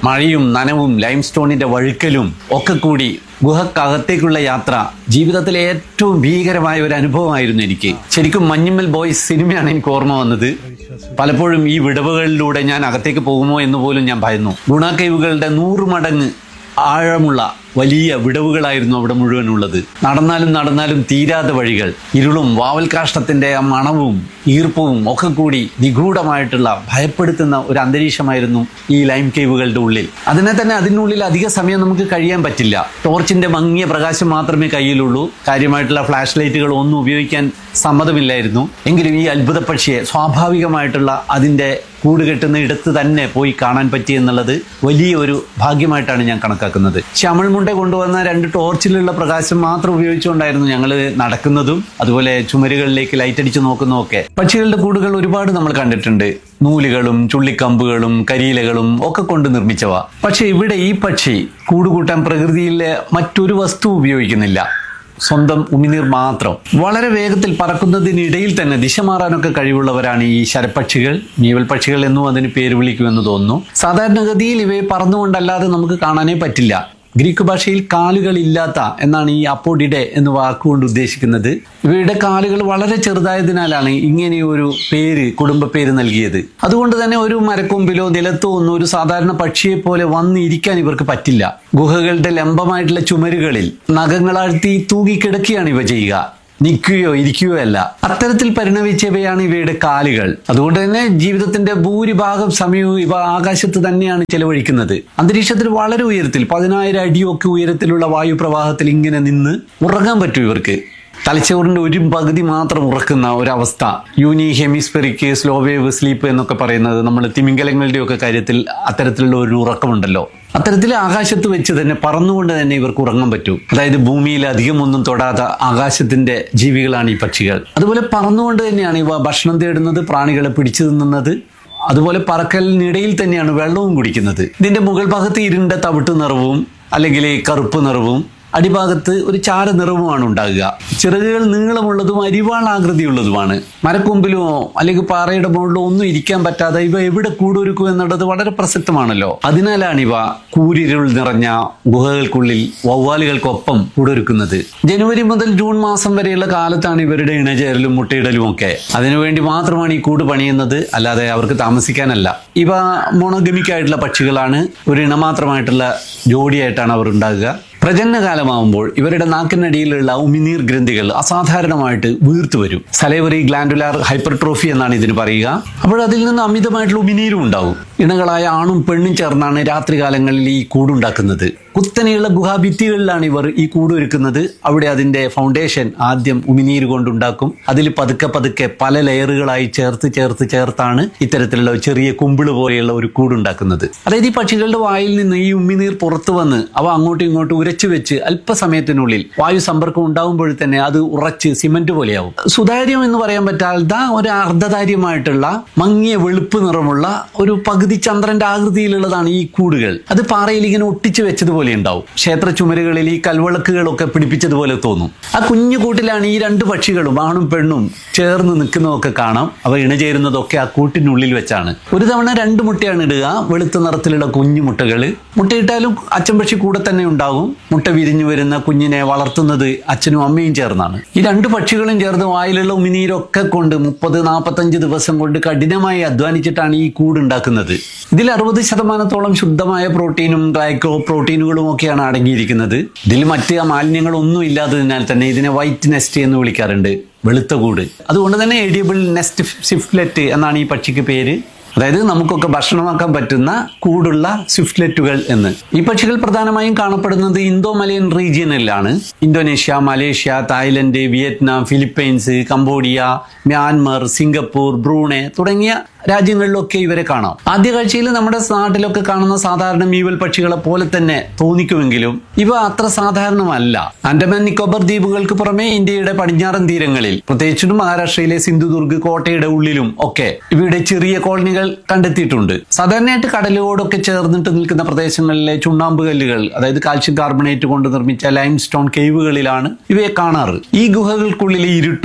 മഴയും നനവും ലൈംസ്റ്റോണിന്റെ വഴുക്കലും ഒക്കെ കൂടി ഗുഹക്കകത്തേക്കുള്ള യാത്ര ജീവിതത്തിലെ ഏറ്റവും ഭീകരമായ ഒരു അനുഭവമായിരുന്നു എനിക്ക് ശരിക്കും മഞ്ഞുമ്മൽ ബോയ്സ് സിനിമയാണ് എനിക്ക് ഓർമ്മ വന്നത് പലപ്പോഴും ഈ വിടവുകളിലൂടെ ഞാൻ അകത്തേക്ക് പോകുമോ എന്ന് പോലും ഞാൻ ഭയന്നു ഗുണാക്കൈവുകളുടെ നൂറ് മടങ്ങ് ആഴമുള്ള വലിയ വിടവുകളായിരുന്നു അവിടെ മുഴുവൻ ഉള്ളത് നടന്നാലും നടന്നാലും തീരാത്ത വഴികൾ ഇരുളും വാവൽക്കാഷ്ടത്തിന്റെ ആ മണവും ഈർപ്പവും ഒക്കെ കൂടി നിഗൂഢമായിട്ടുള്ള ഭയപ്പെടുത്തുന്ന ഒരു അന്തരീക്ഷമായിരുന്നു ഈ ലൈം കേവുകളുടെ ഉള്ളിൽ അതിനെ തന്നെ അതിനുള്ളിൽ അധിക സമയം നമുക്ക് കഴിയാൻ പറ്റില്ല ടോർച്ചിന്റെ മങ്ങിയ പ്രകാശം മാത്രമേ കയ്യിലുള്ളൂ കാര്യമായിട്ടുള്ള ഫ്ലാഷ് ലൈറ്റുകൾ ഒന്നും ഉപയോഗിക്കാൻ സമ്മതമില്ലായിരുന്നു എങ്കിലും ഈ അത്ഭുത പക്ഷിയെ സ്വാഭാവികമായിട്ടുള്ള അതിന്റെ കൂട് കെട്ടുന്ന ഇടത്ത് തന്നെ പോയി കാണാൻ പറ്റി എന്നുള്ളത് വലിയ ഒരു ഭാഗ്യമായിട്ടാണ് ഞാൻ കണക്കാക്കുന്നത് ശ്യാമൾമുണ്ട കൊണ്ടുവന്ന രണ്ട് ടോർച്ചിലുള്ള പ്രകാശം മാത്രം ഉപയോഗിച്ചുകൊണ്ടായിരുന്നു ഞങ്ങൾ നടക്കുന്നതും അതുപോലെ ചുമരുകളിലേക്ക് ലൈറ്റ് അടിച്ച് നോക്കുന്നതും ഒക്കെ പക്ഷികളുടെ കൂടുകൾ ഒരുപാട് നമ്മൾ കണ്ടിട്ടുണ്ട് നൂലുകളും ചുള്ളിക്കമ്പുകളും കരിയിലകളും ഒക്കെ കൊണ്ട് നിർമ്മിച്ചവ പക്ഷെ ഇവിടെ ഈ പക്ഷി കൂടുകൂട്ടാൻ പ്രകൃതിയിലെ മറ്റൊരു വസ്തു ഉപയോഗിക്കുന്നില്ല സ്വന്തം ഉമിനീർ മാത്രം വളരെ വേഗത്തിൽ പറക്കുന്നതിനിടയിൽ തന്നെ ദിശ മാറാനൊക്കെ കഴിവുള്ളവരാണ് ഈ ശരപ്പക്ഷികൾ മീവൽ പക്ഷികൾ എന്നും അതിന് പേര് വിളിക്കുമെന്ന് തോന്നുന്നു സാധാരണഗതിയിൽ ഇവയെ പറന്നുകൊണ്ടല്ലാതെ നമുക്ക് കാണാനേ പറ്റില്ല ഗ്രീക്ക് ഭാഷയിൽ കാലുകളില്ലാത്ത എന്നാണ് ഈ അപ്പോഡിഡെ എന്ന് വാക്കുകൊണ്ട് ഉദ്ദേശിക്കുന്നത് ഇവയുടെ കാലുകൾ വളരെ ചെറുതായതിനാലാണ് ഇങ്ങനെ ഒരു പേര് കുടുംബ പേര് നൽകിയത് അതുകൊണ്ട് തന്നെ ഒരു മരക്കൊമ്പിലോ നിലത്തോ ഒന്നും ഒരു സാധാരണ പക്ഷിയെ പോലെ വന്നിരിക്കാൻ ഇവർക്ക് പറ്റില്ല ഗുഹകളുടെ ലംബമായിട്ടുള്ള ചുമരുകളിൽ നഖങ്ങളാഴ്ത്തി തൂങ്ങിക്കിടക്കുകയാണ് ഇവ ചെയ്യുക നിൽക്കുകയോ ഇരിക്കുകയോ അല്ല അത്തരത്തിൽ പരിണമിച്ചവയാണ് ഇവയുടെ കാലുകൾ അതുകൊണ്ട് തന്നെ ജീവിതത്തിന്റെ ഭൂരിഭാഗം സമയവും ഇവ ആകാശത്ത് തന്നെയാണ് ചെലവഴിക്കുന്നത് അന്തരീക്ഷത്തിൽ വളരെ ഉയരത്തിൽ പതിനായിരം അടിയൊക്കെ ഉയരത്തിലുള്ള വായുപ്രവാഹത്തിൽ ഇങ്ങനെ നിന്ന് ഉറങ്ങാൻ പറ്റും ഇവർക്ക് തലച്ചോറിന്റെ ഒരു പകുതി മാത്രം ഉറക്കുന്ന ഒരവസ്ഥ uni hemispheric slow wave sleep എന്നൊക്കെ പറയുന്നത് നമ്മൾ തിമിംഗലങ്ങളുടെ ഒക്കെ കാര്യത്തിൽ അത്തരത്തിലുള്ള ഒരു ഉറക്കമുണ്ടല്ലോ അത്തരത്തിൽ ആകാശത്ത് വെച്ച് തന്നെ പറന്നുകൊണ്ട് തന്നെ ഇവർക്ക് ഉറങ്ങാൻ പറ്റും അതായത് ഭൂമിയിൽ അധികം ഒന്നും തൊടാത്ത ആകാശത്തിന്റെ ജീവികളാണ് ഈ പക്ഷികൾ അതുപോലെ പറന്നുകൊണ്ട് തന്നെയാണ് ഇവ ഭക്ഷണം തേടുന്നത് പ്രാണികളെ പിടിച്ചു തിന്നുന്നത് അതുപോലെ പറക്കലിനിടയിൽ തന്നെയാണ് വെള്ളവും കുടിക്കുന്നത് ഇതിന്റെ മുകൾ ഭാഗത്ത് ഇരുണ്ട തവിട്ട് നിറവും അല്ലെങ്കിൽ കറുപ്പ് നിറവും അടിഭാഗത്ത് ഒരു ചാര നിറവുമാണ് ഉണ്ടാകുക ചിറകുകൾ നീളമുള്ളതും അരിവാൾ ആകൃതിയുള്ളതുമാണ് മരക്കൊമ്പിലോ അല്ലെങ്കിൽ പാറയുടെ മുകളിലോ ഒന്നും ഇരിക്കാൻ പറ്റാതെ ഇവ എവിടെ കൂടൊരുക്കും എന്നുള്ളത് വളരെ പ്രസക്തമാണല്ലോ അതിനാലാണ് ഇവ കൂരിരുൾ നിറഞ്ഞ ഗുഹകൾക്കുള്ളിൽ വവ്വാലുകൾക്കൊപ്പം കൂടൊരുക്കുന്നത് ജനുവരി മുതൽ ജൂൺ മാസം വരെയുള്ള കാലത്താണ് ഇവരുടെ ഇണചേരലും മുട്ടയിടലും ഒക്കെ അതിനുവേണ്ടി മാത്രമാണ് ഈ കൂട് പണിയുന്നത് അല്ലാതെ അവർക്ക് താമസിക്കാനല്ല ഇവ മോണോഗമിക് ആയിട്ടുള്ള പക്ഷികളാണ് ഒരു ഇണമാത്രമായിട്ടുള്ള ജോഡിയായിട്ടാണ് അവർ ഉണ്ടാകുക പ്രജനനകാലമാകുമ്പോൾ ഇവരുടെ നാക്കിനടിയിലുള്ള ഉമിനീർ ഗ്രന്ഥികൾ അസാധാരണമായിട്ട് വീർത്തു വരും സലൈവറി ഗ്ലാൻഡുലാർ ഹൈപ്പർട്രോഫി എന്നാണ് ഇതിന് പറയുക അപ്പോൾ അതിൽ നിന്ന് അമിതമായിട്ടുള്ള ഉമിനീരും ഉണ്ടാവും ഇണകളായ ആണും പെണ്ണും ചേർന്നാണ് രാത്രികാലങ്ങളിൽ ഈ കൂടുണ്ടാക്കുന്നത് കുത്തനെയുള്ള ഗുഹാഭിത്തികളിലാണ് ഇവർ ഈ കൂട് ഒരുക്കുന്നത് അവിടെ അതിന്റെ ഫൗണ്ടേഷൻ ആദ്യം ഉമിനീര് കൊണ്ടുണ്ടാക്കും അതിൽ പതുക്കെ പതുക്കെ പല ലെയറുകളായി ചേർത്ത് ചേർത്ത് ചേർത്താണ് ഇത്തരത്തിലുള്ള ചെറിയ കുമ്പിള് പോലെയുള്ള ഒരു കൂടുണ്ടാക്കുന്നത് അതായത് ഈ പക്ഷികളുടെ വായിൽ നിന്ന് ഈ ഉമിനീർ പുറത്തു വന്ന് അവ അങ്ങോട്ടും ഇങ്ങോട്ടും ഉരച്ചു വെച്ച് അല്പസമയത്തിനുള്ളിൽ വായു സമ്പർക്കം ഉണ്ടാകുമ്പോൾ തന്നെ അത് ഉറച്ച് സിമന്റ് പോലെയാവും സുതാര്യം എന്ന് പറയാൻ പറ്റാത്ത ഒരു അർദ്ധതാര്യമായിട്ടുള്ള മങ്ങിയ വെളുപ്പ് നിറമുള്ള ഒരു പകുതി ചന്ദ്രന്റെ ആകൃതിയിലുള്ളതാണ് ഈ കൂടുകൾ അത് പാറയിൽ ഇങ്ങനെ ഒട്ടിച്ചു വെച്ചതുപോലെ ഉണ്ടാവും ക്ഷേത്ര ചുമരുകളിൽ ഈ കൽവിളക്കുകളൊക്കെ പിടിപ്പിച്ചതുപോലെ തോന്നും ആ കുഞ്ഞു കൂട്ടിലാണ് ഈ രണ്ട് പക്ഷികളും ആണും പെണ്ണും ചേർന്ന് നിൽക്കുന്നതൊക്കെ കാണാം അവ ഇണചേരുന്നതൊക്കെ ആ കൂട്ടിനുള്ളിൽ വെച്ചാണ് ഒരു തവണ രണ്ട് മുട്ടയാണ് ഇടുക വെളുത്ത നിറത്തിലുള്ള കുഞ്ഞു മുട്ടകൾ മുട്ടയിട്ടാലും അച്ഛൻ പക്ഷി കൂടെ തന്നെ ഉണ്ടാകും മുട്ട വിരിഞ്ഞു വരുന്ന കുഞ്ഞിനെ വളർത്തുന്നത് അച്ഛനും അമ്മയും ചേർന്നാണ് ഈ രണ്ട് പക്ഷികളും ചേർന്ന് വായിലുള്ള ഉമിനീരൊക്കെ കൊണ്ട് മുപ്പത് നാൽപ്പത്തഞ്ച് ദിവസം കൊണ്ട് കഠിനമായി അധ്വാനിച്ചിട്ടാണ് ഈ കൂട് ഉണ്ടാക്കുന്നത് ഇതിൽ അറുപത് ശതമാനത്തോളം ശുദ്ധമായ പ്രോട്ടീനും ഗ്ലൈക്കോ പ്രോട്ടീനുകളും ഒക്കെയാണ് അടങ്ങിയിരിക്കുന്നത് ഇതിൽ മറ്റ് മാലിന്യങ്ങളൊന്നും ഇല്ലാത്തതിനാൽ തന്നെ ഇതിനെ വൈറ്റ് നെസ്റ്റ് എന്ന് വിളിക്കാറുണ്ട് വെളുത്ത കൂട് അതുകൊണ്ട് തന്നെ എഡിയബിൾ നെസ്റ്റ് സിഫ്ലെറ്റ് എന്നാണ് ഈ പക്ഷിക്ക് പേര് അതായത് നമുക്കൊക്കെ ഭക്ഷണമാക്കാൻ പറ്റുന്ന കൂടുള്ള സ്വിഫ്റ്റ്ലെറ്റുകൾ എന്ന് ഈ പക്ഷികൾ പ്രധാനമായും കാണപ്പെടുന്നത് ഇന്തോ മലയൻ റീജിയനിലാണ് Indonesia Malaysia Thailand Vietnam Philippines Cambodia Myanmar Singapore Brunei തുടങ്ങിയ രാജ്യങ്ങളിലൊക്കെ ഇവരെ കാണാം ആദ്യ കാഴ്ചയിൽ നമ്മുടെ നാട്ടിലൊക്കെ കാണുന്ന സാധാരണ മീവൽ പക്ഷികളെ പോലെ തന്നെ തോന്നിക്കുമെങ്കിലും ഇവ അത്ര സാധാരണമല്ല ആൻഡമാൻ നിക്കോബർ ദ്വീപുകൾക്ക് പുറമെ ഇന്ത്യയുടെ പടിഞ്ഞാറൻ തീരങ്ങളിൽ പ്രത്യേകിച്ചും മഹാരാഷ്ട്രയിലെ സിന്ധുദുർഗ് കോട്ടയുടെ ഉള്ളിലും ഒക്കെ ഇവയുടെ ചെറിയ കോളനികൾ കണ്ടെത്തിയിട്ടുണ്ട് സാധാരണയായിട്ട് കടലോടൊക്കെ ചേർന്നിട്ട് നിൽക്കുന്ന പ്രദേശങ്ങളിലെ ചുണ്ണാമ്പ് കല്ലുകൾ അതായത് കാൽഷ്യം കാർബണേറ്റ് കൊണ്ട് നിർമ്മിച്ച ലൈം സ്റ്റോൺ കേവുകളിലാണ് ഇവയെ കാണാറ് ഈ ഗുഹകൾക്കുള്ളിലെ ഇരുട്ടും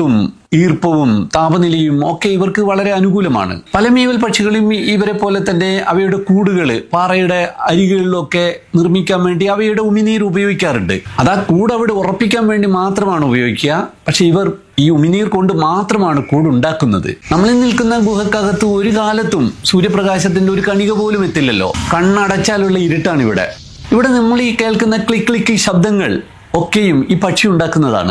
ഈർപ്പവും താപനിലയും ഒക്കെ ഇവർക്ക് വളരെ അനുകൂലമാണ് പല മീവൽ പക്ഷികളും ഇവരെ പോലെ തന്നെ അവയുടെ കൂടുകൾ പാറയുടെ അരികളിലൊക്കെ നിർമ്മിക്കാൻ വേണ്ടി അവയുടെ ഉമിനീർ ഉപയോഗിക്കാറുണ്ട് അത് ആ കൂട് അവിടെ ഉറപ്പിക്കാൻ വേണ്ടി മാത്രമാണ് ഉപയോഗിക്കുക പക്ഷെ ഇവർ ഈ ഉമിനീർ കൊണ്ട് മാത്രമാണ് കൂടുണ്ടാക്കുന്നത് നമ്മൾ നിൽക്കുന്ന ഗുഹക്കകത്ത് ഒരു കാലത്തും സൂര്യപ്രകാശത്തിന്റെ ഒരു കണിക പോലും എത്തില്ലല്ലോ കണ്ണടച്ചാലുള്ള ഇരുട്ടാണ് ഇവിടെ ഇവിടെ നമ്മൾ ഈ കേൾക്കുന്ന ക്ലിക്ക് ക്ലിക്ക് ശബ്ദങ്ങൾ ഒക്കെയും ഈ പക്ഷി ഉണ്ടാക്കുന്നതാണ്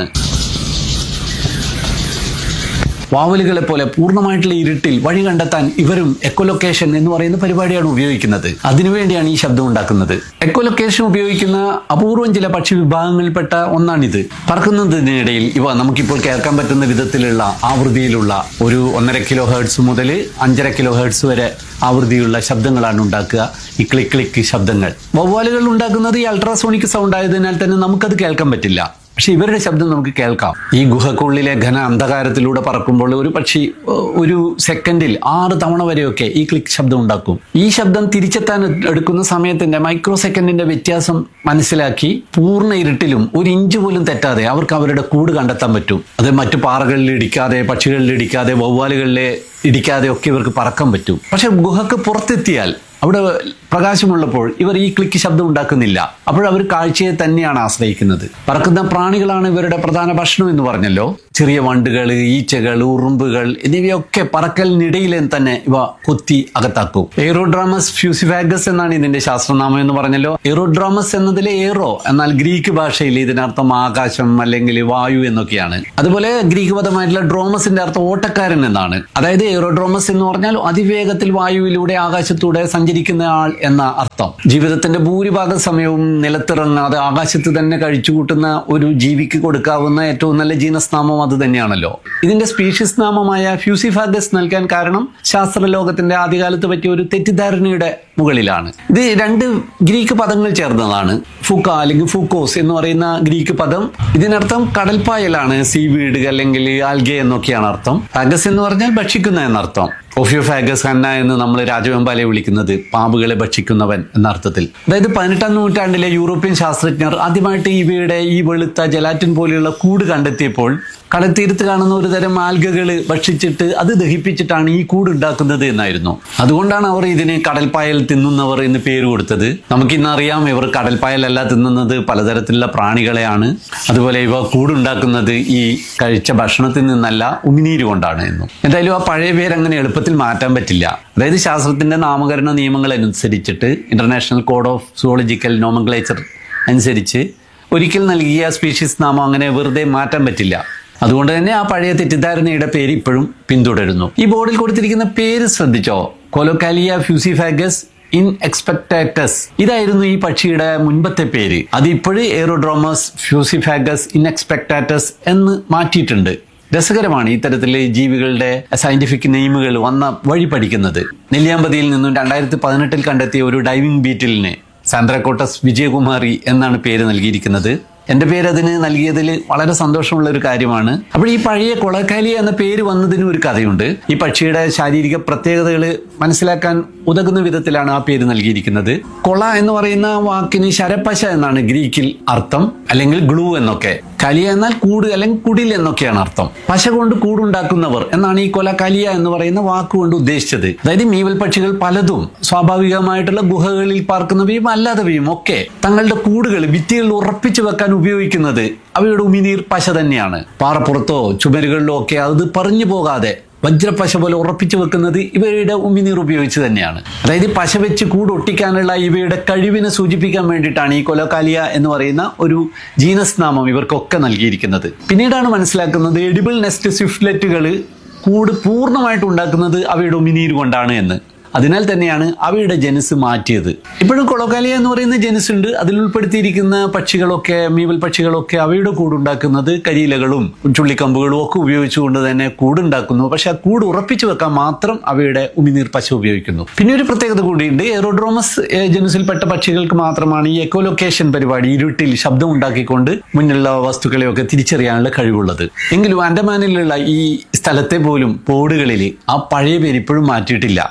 വാവലുകളെ പോലെ പൂർണ്ണമായിട്ടുള്ള ഇരുട്ടിൽ വഴി കണ്ടെത്താൻ ഇവരും എക്കോലൊക്കേഷൻ എന്ന് പറയുന്ന പരിപാടിയാണ് ഉപയോഗിക്കുന്നത് അതിനുവേണ്ടിയാണ് ഈ ശബ്ദം ഉണ്ടാക്കുന്നത് എക്കോലൊക്കേഷൻ ഉപയോഗിക്കുന്ന അപൂർവം ചില പക്ഷി വിഭാഗങ്ങളിൽപ്പെട്ട ഒന്നാണിത് പറക്കുന്നതിനിടയിൽ ഇവ നമുക്കിപ്പോൾ കേൾക്കാൻ പറ്റുന്ന വിധത്തിലുള്ള ആവൃത്തിയിലുള്ള ഒരു ഒന്നര കിലോ ഹേർട്സ് മുതൽ അഞ്ചര കിലോ ഹേർട്സ് വരെ ആവൃത്തിയുള്ള ശബ്ദങ്ങളാണ് ഉണ്ടാക്കുക ഈ ക്ലിക്ക് ക്ലിക്ക് ശബ്ദങ്ങൾ വവ്വാലുകൾ ഉണ്ടാക്കുന്നത് ഈ അൾട്രാസോണിക് സൗണ്ട് ആയതിനാൽ തന്നെ നമുക്കത് കേൾക്കാൻ പറ്റില്ല പക്ഷെ ഇവരുടെ ശബ്ദം നമുക്ക് കേൾക്കാം ഈ ഗുഹക്കുള്ളിലെ ഘന അന്ധകാരത്തിലൂടെ പറക്കുമ്പോൾ ഒരു പക്ഷി ഏഹ്, ഒരു സെക്കൻഡിൽ ആറ് തവണ വരെയൊക്കെ ഈ ക്ലിക്ക് ശബ്ദം ഉണ്ടാക്കും ഈ ശബ്ദം തിരിച്ചെത്താൻ എടുക്കുന്ന സമയത്തിന്റെ മൈക്രോ സെക്കൻഡിന്റെ വ്യത്യാസം മനസ്സിലാക്കി പൂർണ്ണ ഇരുട്ടിലും ഒരു ഇഞ്ച് പോലും തെറ്റാതെ അവർക്ക് അവരുടെ കൂട് കണ്ടെത്താൻ പറ്റും അത് മറ്റു പാറകളിൽ ഇടിക്കാതെ പക്ഷികളിൽ ഇടിക്കാതെ വവ്വാലുകളിലെ ഇടിക്കാതെ ഒക്കെ ഇവർക്ക് പറക്കാൻ പറ്റും പക്ഷെ ഗുഹക്ക് പുറത്തെത്തിയാൽ അവിടെ പ്രകാശമുള്ളപ്പോൾ ഇവർ ഈ ക്ലിക്ക് ശബ്ദം ഉണ്ടാക്കുന്നില്ല അപ്പോൾ അവർ കാഴ്ചയെ തന്നെയാണ് ആശ്രയിക്കുന്നത് പറക്കുന്ന പ്രാണികളാണ് ഇവരുടെ പ്രധാന ഭക്ഷണം എന്ന് പറഞ്ഞല്ലോ ചെറിയ വണ്ടുകൾ ഈച്ചകൾ ഉറുമ്പുകൾ എന്നിവയൊക്കെ പറക്കലിനിടയിൽ തന്നെ ഇവ കൊത്തി അകത്താക്കും എയറോഡ്രാമസ് ഫ്യൂസിഫാഗസ് എന്നാണ് ഇതിന്റെ ശാസ്ത്രനാമം എന്ന് പറഞ്ഞല്ലോ എയറോഡ്രാമസ് എന്നതിലെ എയറോ എന്നാൽ ഗ്രീക്ക് ഭാഷയിൽ ഇതിനർത്ഥം ആകാശം അല്ലെങ്കിൽ വായു എന്നൊക്കെയാണ് അതുപോലെ ഗ്രീക്ക് പദമായിട്ടുള്ള ഡ്രോമസിന്റെ അർത്ഥം ഓട്ടക്കാരൻ എന്നാണ് അതായത് എയറോഡ്രോമസ് എന്ന് പറഞ്ഞാൽ അതിവേഗത്തിൽ വായുവിലൂടെ ആകാശത്തൂടെ സഞ്ചരിക്കുന്ന ആൾ എന്ന അർത്ഥം ജീവിതത്തിന്റെ ഭൂരിഭാഗം സമയവും നിലത്തിറങ്ങാതെ ആകാശത്ത് തന്നെ കഴിച്ചുകൂട്ടുന്ന ഒരു ജീവിക്ക് കൊടുക്കാവുന്ന ഏറ്റവും നല്ല ജീനസ് നാമം അത് തന്നെയാണല്ലോ ഇതിന്റെ സ്പീഷീസ് നാമമായ ഫ്യൂസിഫാഗസ് നൽകാൻ കാരണം ശാസ്ത്രലോകത്തിന്റെ ആദ്യകാലത്ത് പറ്റിയ ഒരു തെറ്റിദ്ധാരണയുടെ മുകളിലാണ് ഇത് രണ്ട് ഗ്രീക്ക് പദങ്ങൾ ചേർന്നതാണ് ഫുക്ക അല്ലെങ്കിൽ ഫുക്കോസ് എന്ന് പറയുന്ന ഗ്രീക്ക് പദം ഇതിനർത്ഥം കടൽപ്പായലാണ് സീവീഡ് അല്ലെങ്കിൽ ആൽഗെ എന്നൊക്കെയാണ് അർത്ഥം ഫാഗസ് എന്ന് പറഞ്ഞാൽ ഭക്ഷിക്കുന്ന എന്നർത്ഥം ഒഫിയോഫാഗസ് ഹന്ന എന്ന് നമ്മൾ രാജവെമ്പാലെ വിളിക്കുന്നത് പാമ്പുകളെ ഭക്ഷിക്കുന്നവൻ എന്ന അർത്ഥത്തിൽ അതായത് പതിനെട്ടാം നൂറ്റാണ്ടിലെ യൂറോപ്യൻ ശാസ്ത്രജ്ഞർ ആദ്യമായിട്ട് ഇവയുടെ ഈ വെളുത്ത ജലാറ്റിൻ പോലെയുള്ള കൂട് കണ്ടെത്തിയപ്പോൾ കടൽത്തീരത്ത് കാണുന്ന ഒരു തരം ആൽഗകൾ ഭക്ഷിച്ചിട്ട് അത് ദഹിപ്പിച്ചിട്ടാണ് ഈ കൂട് ഉണ്ടാക്കുന്നത് എന്നായിരുന്നു അതുകൊണ്ടാണ് അവർ ഇതിന് കടൽപ്പായൽ തിന്നുന്നവർ എന്ന് പേര് കൊടുത്തത് നമുക്കിന്ന് അറിയാം ഇവർ കടൽപ്പായലല്ല തിന്നുന്നത് പലതരത്തിലുള്ള പ്രാണികളെയാണ് അതുപോലെ ഇവ കൂടുണ്ടാക്കുന്നത് ഈ കഴിച്ച ഭക്ഷണത്തിൽ നിന്നല്ല ഉമിനീര് കൊണ്ടാണ് എന്നും എന്തായാലും ആ പഴയ പേര് അങ്ങനെ എളുപ്പത്തിൽ മാറ്റാൻ പറ്റില്ല അതായത് ശാസ്ത്രത്തിന്റെ നാമകരണ നിയമങ്ങൾ അനുസരിച്ചിട്ട് international code of zoological nomenclature അനുസരിച്ച് ഒരിക്കൽ നൽകിയ സ്പീഷീസ് നാമം അങ്ങനെ വെറുതെ മാറ്റാൻ പറ്റില്ല അതുകൊണ്ട് തന്നെ ആ പഴയ തെറ്റിദ്ധാരണയുടെ പേര് ഇപ്പോഴും പിന്തുടരുന്നു ഈ ബോർഡിൽ കൊടുത്തിരിക്കുന്ന പേര് ശ്രദ്ധിച്ചോ കൊലോക്കാലിയ ഫ്യൂസിഫാഗസ് ഇൻ എക്സ്പെക്ടാറ്റസ് ഇതായിരുന്നു ഈ പക്ഷിയുടെ മുൻപത്തെ പേര് അത് ഇപ്പോഴും എയറോഡ്രോമസ് ഫ്യൂസിഫാഗസ് ഇൻ എക്സ്പെക്ടാറ്റസ് എന്ന് മാറ്റിയിട്ടുണ്ട് രസകരമാണ് ഇത്തരത്തിൽ ജീവികളുടെ സയന്റിഫിക് നെയിമുകൾ വന്ന വഴി പഠിക്കുന്നത് നെല്ലിയാമ്പതിയിൽ നിന്നും രണ്ടായിരത്തി പതിനെട്ടിൽ കണ്ടെത്തിയ ഒരു ഡൈവിംഗ് ബീറ്റിലിന് സാന്ദ്രക്കോട്ടസ് വിജയകുമാരി എന്നാണ് പേര് നൽകിയിരിക്കുന്നത് എന്റെ പേര് അതിന് നൽകിയതിൽ വളരെ സന്തോഷമുള്ള ഒരു കാര്യമാണ് അപ്പോൾ ഈ പഴയ കൊളക്കാലി എന്ന പേര് വന്നതിന് ഒരു കഥയുണ്ട് ഈ പക്ഷിയുടെ ശാരീരിക പ്രത്യേകതകൾ മനസ്സിലാക്കാൻ ഉതകുന്ന വിധത്തിലാണ് ആ പേര് നൽകിയിരിക്കുന്നത് കൊള എന്ന് പറയുന്ന വാക്കിന് ശരപ്പശ എന്നാണ് ഗ്രീക്കിൽ അർത്ഥം അല്ലെങ്കിൽ ഗ്ലൂ എന്നൊക്കെ കലിയ എന്നാൽ കൂട് അല്ലെങ്കിൽ കുടിൽ എന്നൊക്കെയാണ് അർത്ഥം പശ കൊണ്ട് കൂടുണ്ടാക്കുന്നവർ എന്നാണ് ഈ കൊല കലിയ എന്ന് പറയുന്ന വാക്കുകൊണ്ട് ഉദ്ദേശിച്ചത് അതായത് മീവൽ പക്ഷികൾ പലതും സ്വാഭാവികമായിട്ടുള്ള ഗുഹകളിൽ പാർക്കുന്നവയും അല്ലാത്തവയും ഒക്കെ തങ്ങളുടെ കൂടുകൾ ഭിത്തികളിൽ ഉറപ്പിച്ചു വെക്കാൻ ഉപയോഗിക്കുന്നത് അവയുടെ ഉമിനീർ പശ തന്നെയാണ് പാറപ്പുറത്തോ ചുമരുകളിലോ ഒക്കെ അത് പറഞ്ഞു പോകാതെ വജ്രപ്പശ പോലെ ഉറപ്പിച്ചു വെക്കുന്നത് ഇവയുടെ ഉമിനീർ ഉപയോഗിച്ച് തന്നെയാണ് അതായത് ഈ പശ വെച്ച് കൂട് ഒട്ടിക്കാനുള്ള ഇവയുടെ കഴിവിനെ സൂചിപ്പിക്കാൻ വേണ്ടിയിട്ടാണ് ഈ കൊലക്കാലിയ എന്ന് പറയുന്ന ഒരു ജീനസ് നാമം ഇവർക്കൊക്കെ നൽകിയിരിക്കുന്നത് പിന്നീടാണ് മനസ്സിലാക്കുന്നത് എഡിബിൾ നെസ്റ്റ് സ്വിഫ്റ്റ്ലെറ്റുകൾ കൂട് പൂർണ്ണമായിട്ട് ഉണ്ടാക്കുന്നത് അവയുടെ ഉമിനീര് കൊണ്ടാണ് എന്ന് അതിനാൽ തന്നെയാണ് അവയുടെ ജനുസ് മാറ്റിയത് ഇപ്പോഴും കൊളോക്കാലിയ എന്ന് പറയുന്ന ജനുസ് ഉണ്ട് അതിൽ ഉൾപ്പെടുത്തിയിരിക്കുന്ന പക്ഷികളൊക്കെ മീവൽ പക്ഷികളൊക്കെ അവയുടെ കൂടുണ്ടാക്കുന്നത് കരിയിലകളും ചുള്ളിക്കമ്പുകളും ഒക്കെ ഉപയോഗിച്ചുകൊണ്ട് തന്നെ കൂടുണ്ടാക്കുന്നു പക്ഷെ ആ കൂട് ഉറപ്പിച്ചു വെക്കാൻ മാത്രം അവയുടെ ഉമിനീർ പശ ഉപയോഗിക്കുന്നു പിന്നെ ഒരു പ്രത്യേകത കൂടിയുണ്ട് എയറോഡ്രോമസ് ജനുസിൽപ്പെട്ട പക്ഷികൾക്ക് മാത്രമാണ് ഈ എക്കോലൊക്കേഷൻ പരിപാടി ഇരുട്ടിൽ ശബ്ദം ഉണ്ടാക്കിക്കൊണ്ട് മുന്നിലുള്ള വസ്തുക്കളെയൊക്കെ തിരിച്ചറിയാനുള്ള കഴിവുള്ളത് എങ്കിലും ആൻഡമാനിലുള്ള ഈ സ്ഥലത്തെ പോലും പോടുകളിൽ ആ പഴയ പേര് ഇപ്പോഴും മാറ്റിയിട്ടില്ല അടുത്ത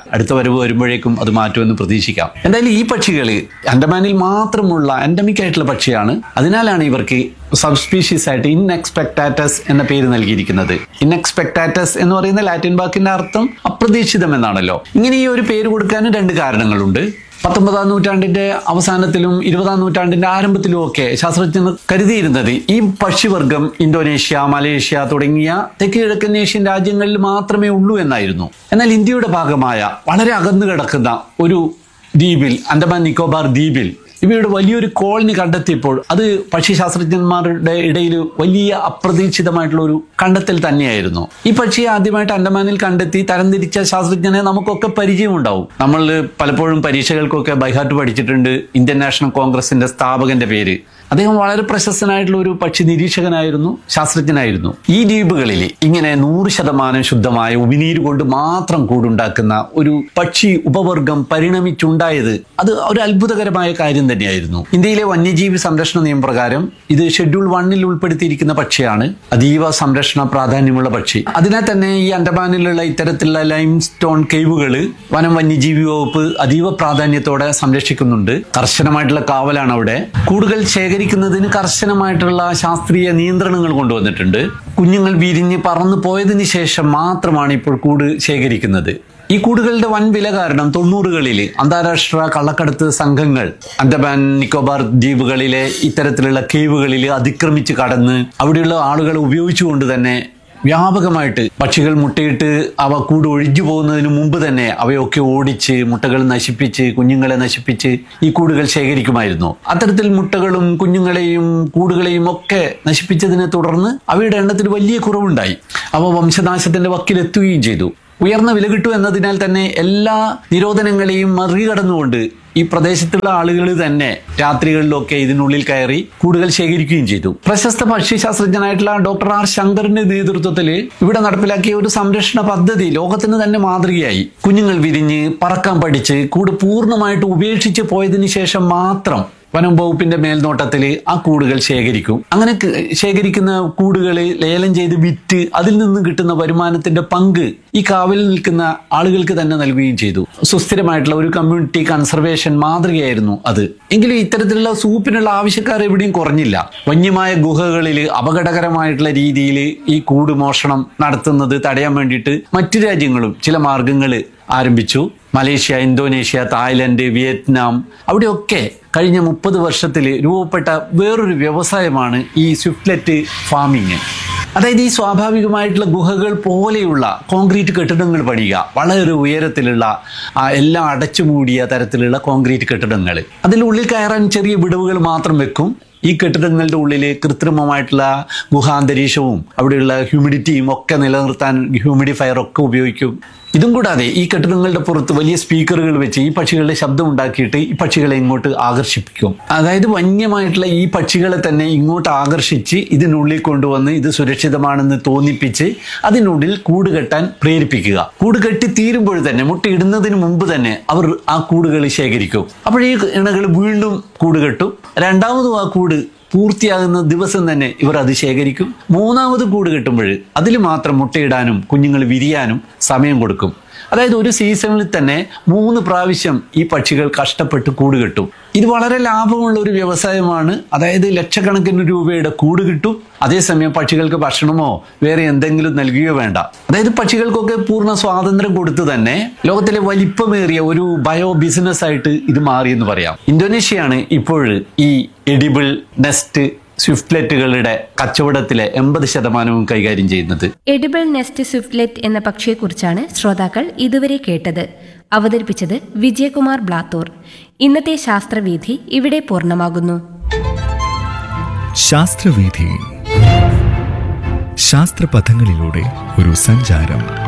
വരവ് വരുമ്പോഴേക്കും അത് മാറ്റുമെന്ന് പ്രതീക്ഷിക്കാം എന്തായാലും ഈ പക്ഷികൾ അൻഡമാനിൽ മാത്രമുള്ള എൻഡമിക് ആയിട്ടുള്ള പക്ഷിയാണ് അതിനാലാണ് ഇവർക്ക് സബ് സ്പീഷീസ് ആയിട്ട് ഇൻഎക്സ്പെക്ടാറ്റസ് എന്ന പേര് നൽകിയിരിക്കുന്നത് ഇൻഎക്സ്പെക്ടാറ്റസ് എന്ന് പറയുന്ന ലാറ്റിൻ വാക്കിന്റെ അർത്ഥം അപ്രതീക്ഷിതം എന്നാണല്ലോ ഇങ്ങനെ ഈ ഒരു പേര് കൊടുക്കാനും രണ്ട് കാരണങ്ങളുണ്ട് പത്തൊമ്പതാം നൂറ്റാണ്ടിന്റെ അവസാനത്തിലും ഇരുപതാം നൂറ്റാണ്ടിന്റെ ആരംഭത്തിലും ഒക്കെ ശാസ്ത്രജ്ഞർ കരുതിയിരുന്നത് ഈ പക്ഷിവർഗം ഇന്തോനേഷ്യ മലേഷ്യ തുടങ്ങിയ തെക്ക് കിഴക്കൻ ഏഷ്യൻ രാജ്യങ്ങളിൽ മാത്രമേ ഉള്ളൂ എന്നായിരുന്നു എന്നാൽ ഇന്ത്യയുടെ ഭാഗമായ വളരെ അകന്നു കിടക്കുന്ന ഒരു ദ്വീപിൽ അൻഡമാൻ നിക്കോബാർ ദ്വീപിൽ ഇവയുടെ വലിയൊരു കോളനി കണ്ടെത്തിയപ്പോൾ അത് പക്ഷിശാസ്ത്രജ്ഞന്മാരുടെ ഇടയിൽ വലിയ അപ്രതീക്ഷിതമായിട്ടുള്ള ഒരു കണ്ടെത്തൽ തന്നെയായിരുന്നു ഈ പക്ഷിയെ ആദ്യമായിട്ട് അണ്ടമാനിൽ കണ്ടെത്തി തരംതിരിച്ച ശാസ്ത്രജ്ഞനെ നമുക്കൊക്കെ പരിചയമുണ്ടാവും നമ്മൾ പലപ്പോഴും പരീക്ഷകൾക്കൊക്കെ ബൈഹാർട്ട് പഠിച്ചിട്ടുണ്ട് ഇന്ത്യൻ നാഷണൽ കോൺഗ്രസിന്റെ സ്ഥാപകന്റെ പേര് അദ്ദേഹം വളരെ പ്രശസ്തനായിട്ടുള്ള ഒരു പക്ഷി നിരീക്ഷകനായിരുന്നു ശാസ്ത്രജ്ഞനായിരുന്നു ഈ ദ്വീപുകളിൽ ഇങ്ങനെ നൂറ് ശതമാനം ശുദ്ധമായ ഉമിനീര് കൊണ്ട് മാത്രം കൂടുണ്ടാക്കുന്ന ഒരു പക്ഷി ഉപവർഗം പരിണമിച്ചുണ്ടായത് അത് ഒരു അത്ഭുതകരമായ കാര്യം തന്നെയായിരുന്നു ഇന്ത്യയിലെ വന്യജീവി സംരക്ഷണ നിയമപ്രകാരം ഇത് ഷെഡ്യൂൾ വണ്ണിൽ ഉൾപ്പെടുത്തിയിരിക്കുന്ന പക്ഷിയാണ് അതീവ സംരക്ഷണ പ്രാധാന്യമുള്ള പക്ഷി അതിനാൽ തന്നെ ഈ അണ്ടമാനിലുള്ള ഇത്തരത്തിലുള്ള ലൈം സ്റ്റോൺ കേവുകൾ വനം വന്യജീവി വകുപ്പ് അതീവ പ്രാധാന്യത്തോടെ സംരക്ഷിക്കുന്നുണ്ട് കർശനമായിട്ടുള്ള കാവലാണ് അവിടെ കൂടുതൽ ശേഖരിക്കുന്നതിന് കർശനമായിട്ടുള്ള ശാസ്ത്രീയ നിയന്ത്രണങ്ങൾ കൊണ്ടുവന്നിട്ടുണ്ട് കുഞ്ഞുങ്ങൾ വിരിഞ്ഞ് പറന്നു പോയതിനു ശേഷം മാത്രമാണ് ഇപ്പോൾ കൂട് ശേഖരിക്കുന്നത് ഈ കൂടുകളുടെ വൻ വില കാരണം തൊണ്ണൂറുകളിൽ അന്താരാഷ്ട്ര കള്ളക്കടത്ത് സംഘങ്ങൾ അൻഡമാൻ നിക്കോബാർ ദ്വീപുകളിലെ ഇത്തരത്തിലുള്ള കേവുകളിൽ അതിക്രമിച്ച് കടന്ന് അവിടെയുള്ള ആളുകളെ ഉപയോഗിച്ചുകൊണ്ട് തന്നെ വ്യാപകമായിട്ട് പക്ഷികൾ മുട്ടയിട്ട് അവ കൂട് ഒഴിഞ്ഞു പോകുന്നതിന് മുമ്പ് തന്നെ അവയൊക്കെ ഓടിച്ച് മുട്ടകൾ നശിപ്പിച്ച് കുഞ്ഞുങ്ങളെ നശിപ്പിച്ച് ഈ കൂടുകൾ ശേഖരിക്കുമായിരുന്നു അത്തരത്തിൽ മുട്ടകളും കുഞ്ഞുങ്ങളെയും കൂടുകളെയും ഒക്കെ നശിപ്പിച്ചതിനെ തുടർന്ന് അവയുടെ എണ്ണത്തിൽ വലിയ കുറവുണ്ടായി അവ വംശനാശത്തിന്റെ വക്കിലെത്തുകയും ചെയ്തു ഉയർന്ന വില കിട്ടു എന്നതിനാൽ തന്നെ എല്ലാ നിരോധനങ്ങളെയും മറികടന്നുകൊണ്ട് ഈ പ്രദേശത്തുള്ള ആളുകൾ തന്നെ രാത്രികളിലൊക്കെ ഇതിനുള്ളിൽ കയറി കൂടുതൽ ശേഖരിക്കുകയും ചെയ്തു പ്രശസ്ത പക്ഷിശാസ്ത്രജ്ഞനായിട്ടുള്ള ഡോക്ടർ ആർ ശങ്കറിന്റെ നേതൃത്വത്തിൽ ഇവിടെ നടപ്പിലാക്കിയ ഒരു സംരക്ഷണ പദ്ധതി ലോകത്തിന് തന്നെ മാതൃകയായി കുഞ്ഞുങ്ങൾ വിരിഞ്ഞ് പറക്കാൻ പഠിച്ച് കൂട് പൂർണ്ണമായിട്ട് ഉപേക്ഷിച്ച് പോയതിനു ശേഷം മാത്രം വനം വകുപ്പിന്റെ മേൽനോട്ടത്തിൽ ആ കൂടുകൾ ശേഖരിക്കും അങ്ങനെ ക- ശേഖരിക്കുന്ന കൂടുകൾ ലേലം ചെയ്ത് വിറ്റ് അതിൽ നിന്ന് കിട്ടുന്ന വരുമാനത്തിന്റെ പങ്ക് ഈ കാവലിൽ നിൽക്കുന്ന ആളുകൾക്ക് തന്നെ നൽകുകയും ചെയ്തു സുസ്ഥിരമായിട്ടുള്ള ഒരു കമ്മ്യൂണിറ്റി കൺസർവേഷൻ മാതൃകയായിരുന്നു അത് എങ്കിലും ഇത്തരത്തിലുള്ള സൂപ്പിനുള്ള ആവശ്യക്കാർ എവിടെയും കുറഞ്ഞില്ല വന്യമായ ഗുഹകളിൽ അപകടകരമായിട്ടുള്ള രീതിയിൽ ഈ കൂട് മോഷണം നടത്തുന്നത് തടയാൻ വേണ്ടിയിട്ട് മറ്റു രാജ്യങ്ങളും ചില മാർഗങ്ങൾ ആരംഭിച്ചു മലേഷ്യ ഇന്തോനേഷ്യ തായ്ലൻഡ് വിയറ്റ്നാം അവിടെയൊക്കെ കഴിഞ്ഞ മുപ്പത് വർഷത്തിൽ രൂപപ്പെട്ട വേറൊരു വ്യവസായമാണ് ഈ സ്വിഫ്റ്റ്ലെറ്റ് ഫാമിങ് അതായത് ഈ സ്വാഭാവികമായിട്ടുള്ള ഗുഹകൾ പോലെയുള്ള കോൺക്രീറ്റ് കെട്ടിടങ്ങൾ പണിയുക വളരെ ഉയരത്തിലുള്ള ആ, എല്ലാം അടച്ചുമൂടിയ തരത്തിലുള്ള കോൺക്രീറ്റ് കെട്ടിടങ്ങൾ അതിനുള്ളിൽ കയറാൻ ചെറിയ വിടവുകൾ മാത്രം വെക്കും ഈ കെട്ടിടങ്ങളുടെ ഉള്ളിൽ കൃത്രിമമായിട്ടുള്ള ഗുഹാന്തരീക്ഷവും അവിടെയുള്ള ഹ്യൂമിഡിറ്റിയും ഒക്കെ നിലനിർത്താൻ ഹ്യൂമിഡിഫയർ ഒക്കെ ഉപയോഗിക്കും ഇതും കൂടാതെ ഈ കെട്ടിടങ്ങളുടെ പുറത്ത് വലിയ സ്പീക്കറുകൾ വെച്ച് ഈ പക്ഷികളുടെ ശബ്ദം ഉണ്ടാക്കിയിട്ട് ഈ പക്ഷികളെ ഇങ്ങോട്ട് ആകർഷിപ്പിക്കും അതായത് വന്യമായിട്ടുള്ള ഈ പക്ഷികളെ തന്നെ ഇങ്ങോട്ട് ആകർഷിച്ച് ഇതിനുള്ളിൽ കൊണ്ടുവന്ന് ഇത് സുരക്ഷിതമാണെന്ന് തോന്നിപ്പിച്ച് അതിനുള്ളിൽ കൂട് കെട്ടാൻ പ്രേരിപ്പിക്കുക കൂട് കെട്ടി തീരുമ്പോൾ തന്നെ മുട്ടയിടുന്നതിന് മുമ്പ് തന്നെ അവർ ആ കൂടുകൾ ശേഖരിക്കും അപ്പോൾ ഈ ഇണകൾ വീണ്ടും കൂട് കെട്ടും രണ്ടാമതും ആ കൂട് പൂർത്തിയാകുന്ന ദിവസം തന്നെ ഇവർ അത് ശേഖരിക്കും മൂന്നാമത് കൂട് കെട്ടുമ്പോൾ അതിൽ മാത്രം മുട്ടയിടാനും കുഞ്ഞുങ്ങൾ വിരിയാനും സമയം കൊടുക്കും അതായത് ഒരു സീസണിൽ തന്നെ മൂന്ന് പ്രാവശ്യം ഈ പക്ഷികൾ കഷ്ടപ്പെട്ട് കൂട് കെട്ടും ഇത് വളരെ ലാഭമുള്ള ഒരു വ്യവസായമാണ് അതായത് ലക്ഷക്കണക്കിന് രൂപയുടെ കൂട് കിട്ടും അതേസമയം പക്ഷികൾക്ക് ഭക്ഷണമോ വേറെ എന്തെങ്കിലും നൽകുകയോ വേണ്ട അതായത് പക്ഷികൾക്കൊക്കെ പൂർണ്ണ സ്വാതന്ത്ര്യം കൊടുത്തു തന്നെ ലോകത്തിലെ വലിപ്പമേറിയ ഒരു ബയോ ബിസിനസ് ആയിട്ട് ഇത് മാറിയെന്ന് പറയാം ഇന്തോനേഷ്യയാണ് ഇപ്പോൾ ഈ എഡിബിൾ നെസ്റ്റ് സ്വിഫ്റ്റ്ലെറ്റുകളുടെ കച്ചവടത്തിലെ എൺപത് ശതമാനവും കൈകാര്യം ചെയ്യുന്നത് എഡിബിൾ നെസ്റ്റ് സ്വിഫ്റ്റ്ലെറ്റ് എന്ന പക്ഷിയെക്കുറിച്ചാണ് ശ്രോതാക്കൾ ഇതുവരെ കേട്ടത് അവതരിപ്പിച്ചത് വിജയകുമാർ ബ്ലാത്തൂർ ഇന്നത്തെ ശാസ്ത്രവീഥി ഇവിടെ പൂർണ്ണമാകുന്നു ശാസ്ത്രവീഥി ശാസ്ത്രപഥങ്ങളിലൂടെ ഒരു സഞ്ചാരം